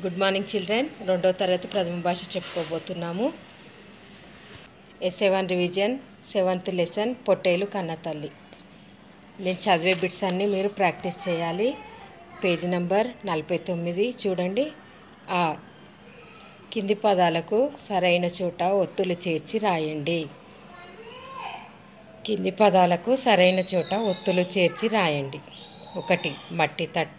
good morning children రెండో తరగతి ప్రథమ భాష చెప్పుకోబోతున్నాము SA one revision seventh lesson పొట్టేలు కన్నతల్లి నేను చదివే బిట్స్ అన్నీ మీరు ప్రాక్టీస్ చేయాలి పేజ్ నెంబర్ నలభై తొమ్మిది చూడండి ఆ కింది పదాలకు సరైన చోట ఒత్తులు చేర్చి రాయండి కింది పదాలకు సరైన చోట ఒత్తులు చేర్చి రాయండి ఒకటి మట్టి తట్ట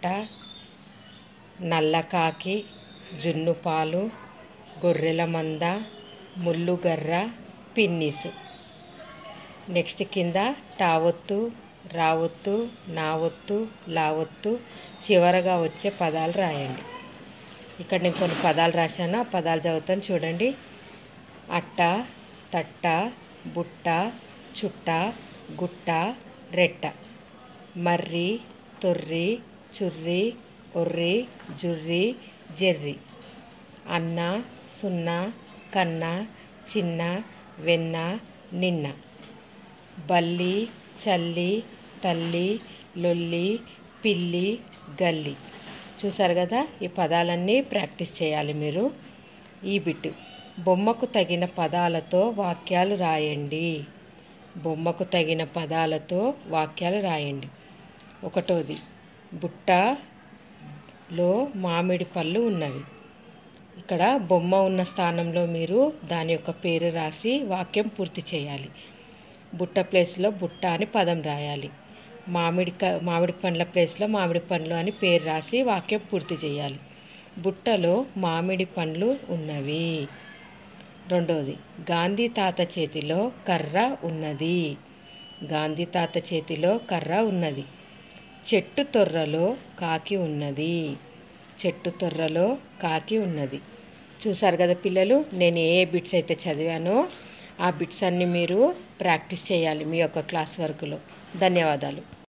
నల్లకాకి జున్ను పాలు గొర్రెల మంద ముల్లుగర్ర పిన్నీసు నెక్స్ట్ కింద టావొత్తు రావొత్తు నావొత్తు లావొత్తు చివరగా వచ్చే పదాలు రాయండి ఇక్కడ నేను కొన్ని పదాలు రాశాను ఆ పదాలు చదువుతాను చూడండి అట్ట తట్ట బుట్ట చుట్ట గుట్ట రెట్ట మర్రి తొర్రి చుర్రి ఒర్రి జుర్రి జెర్రి అన్న సున్నా కన్న చిన్న వెన్న నిన్న బల్లి చల్లి తల్లి లొల్లి పిల్లి గల్లి చూసారు కదా ఈ పదాలన్నీ ప్రాక్టీస్ చేయాలి మీరు ఈ బిట్ బొమ్మకు తగిన పదాలతో వాక్యాలు రాయండి బొమ్మకు తగిన పదాలతో వాక్యాలు రాయండి ఒకటోది బుట్టలో మామిడి పళ్ళు ఉన్నవి ఇక్కడ బొమ్మ ఉన్న స్థానంలో మీరు దాని యొక్క పేరు రాసి వాక్యం పూర్తి చేయాలి బుట్ట ప్లేస్లో బుట్ట అని పదం రాయాలి మామిడి క మామిడి పండ్ల ప్లేస్లో మామిడి పండ్లు అని పేరు రాసి వాక్యం పూర్తి చేయాలి బుట్టలో మామిడి పండ్లు ఉన్నవి రెండవది గాంధీ తాత చేతిలో కర్ర ఉన్నది గాంధీ తాత చేతిలో కర్ర ఉన్నది చెట్టు తొర్రలో కాకి ఉన్నది చెట్టు తొర్రలో కాకి ఉన్నది చూసారు కదా పిల్లలు నేను ఏ బిట్స్ అయితే చదివానో ఆ బిట్స్ అన్నీ మీరు ప్రాక్టీస్ చేయాలి మీ యొక్క క్లాస్ వర్క్లో ధన్యవాదాలు